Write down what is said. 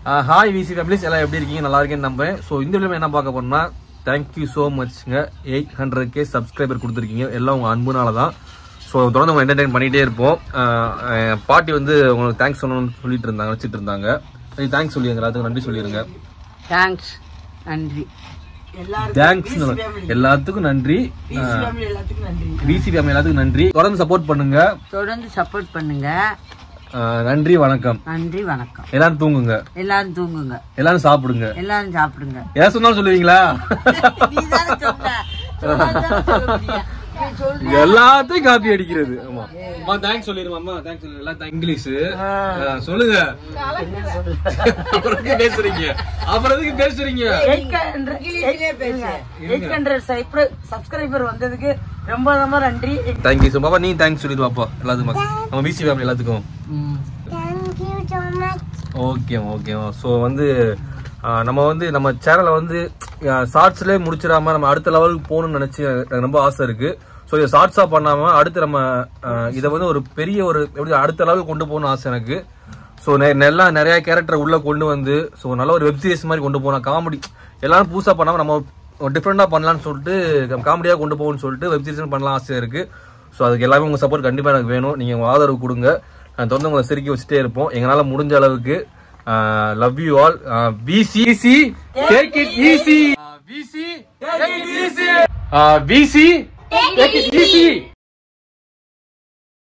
Hi விசி families எல்லாம் எப்படி இருக்கீங்க நல்லா இருக்கேன்னு நம்புறேன் ஸோ இந்த வீடியோ என்ன பார்க்க போறோம்னா தேங்க்யூ ஸோ மச்ங்க எயிட் ஹண்ட்ரட் கே சப்ஸ்கிரைபர் கொடுத்துருக்கீங்க எல்லாம் உங்க அன்புனால தான் ஸோ தொடர்ந்து உங்களை என்டர்டைன் பண்ணிகிட்டே இருப்போம் ஆஹ் என் பாட்டி வந்து உங்களுக்கு தேங்க்ஸ் சொல்லணும்னு சொல்லிட்டு இருந்தாங்க வச்சுட்டு இருந்தாங்க தேங்க்ஸ் சொல்லிடுங்க எல்லாத்துக்கும் நன்றி சொல்லிடுங்க தேங்க்ஸ் நன்றி தேங்க்ஸ் எல்லாத்துக்கும் நன்றி எல்லாத்துக்கும் நன்றி விசி ஃபேமிலி எல்லாத்துக்கும் நன்றி தொடர்ந்து சப்போர்ட் பண்ணுங்க தொடர்ந்து சப்போர்ட் பண்ணுங்க ஆஹ் நன்றி வணக்கம் நன்றி வணக்கம் எல்லாரும் தூங்குங்க எல்லாரும் தூங்குங்க எல்லாரும் சாப்பிடுங்க எல்லாரும் சாப்பிடுங்க ஏன் சொன்னாலும் சொல்லுவீங்களா நீதானே சொன்ன. சொன்னாதானே சொல்ல முடியும். நீ சொல்லு. எல்லாத்தையும் காப்பி அடிக்கிறது ஆமா அம்மா தேங்க்ஸ் சொல்லிருமா அம்மா தேங்க்ஸ் சொல்லு எல்லாம் இங்கிலீஷ் சொல்லுங்க அப்புறம் எதுக்கு பேசுறீங்க அப்புறம் எதுக்கு பேசுறீங்க சப்ஸ்கிரைபர் வந்ததுக்கு ரொம்ப ரொம்ப நன்றி தேங்க்யூ ஸோ பாப்பா நீ தேங்க்ஸ் சொல்லிடு பாப்பா எல்லாத்துக்கும் நம்ம பிசி ஃபேமிலி எல்லாத்துக்கும் ஓகே ஓகே ஸோ வந்து ஆஹ், நம்ம வந்து நம்ம சேனலை வந்து ஷார்ட்ஸ்லேயே முடிச்சிடாம நம்ம அடுத்த லெவலுக்கு போகணும்னு நினைச்சு எனக்கு ரொம்ப ஆசை இருக்கு ஸோ இதை ஷார்ட்ஸாக பண்ணாம அடுத்து நம்ம ஆஹ், இதை வந்து ஒரு பெரிய ஒரு எப்படி அடுத்த லெவலுக்கு கொண்டு போகணும்னு ஆசை எனக்கு ஸோ நல்லா நிறைய கேரக்டர் உள்ள கொண்டு வந்து ஸோ நல்ல ஒரு வெப் சீரிஸ் மாதிரி கொண்டு போனா காமெடி எல்லாரும் புதுசாக பண்ணாம நம்ம டிஃப்ரெண்டாக பண்ணலாம்னு சொல்லிட்டு காமெடியாக கொண்டு போகணும்னு சொல்லிட்டு வெப் சீரிஸ் பண்ணலாம் ஆசை இருக்கு ஸோ அதுக்கு எல்லாமே உங்க சப்போர்ட் கண்டிப்பாக எனக்கு வேணும் நீங்கள் உங்க ஆதரவு கொடுங்க நான் தொடர்ந்து உங்களை சிரிக்க வச்சுட்டே இருப்போம் எங்களால் முடிஞ்ச அளவுக்கு love you all PC take it easy PC take it easy PC take it easy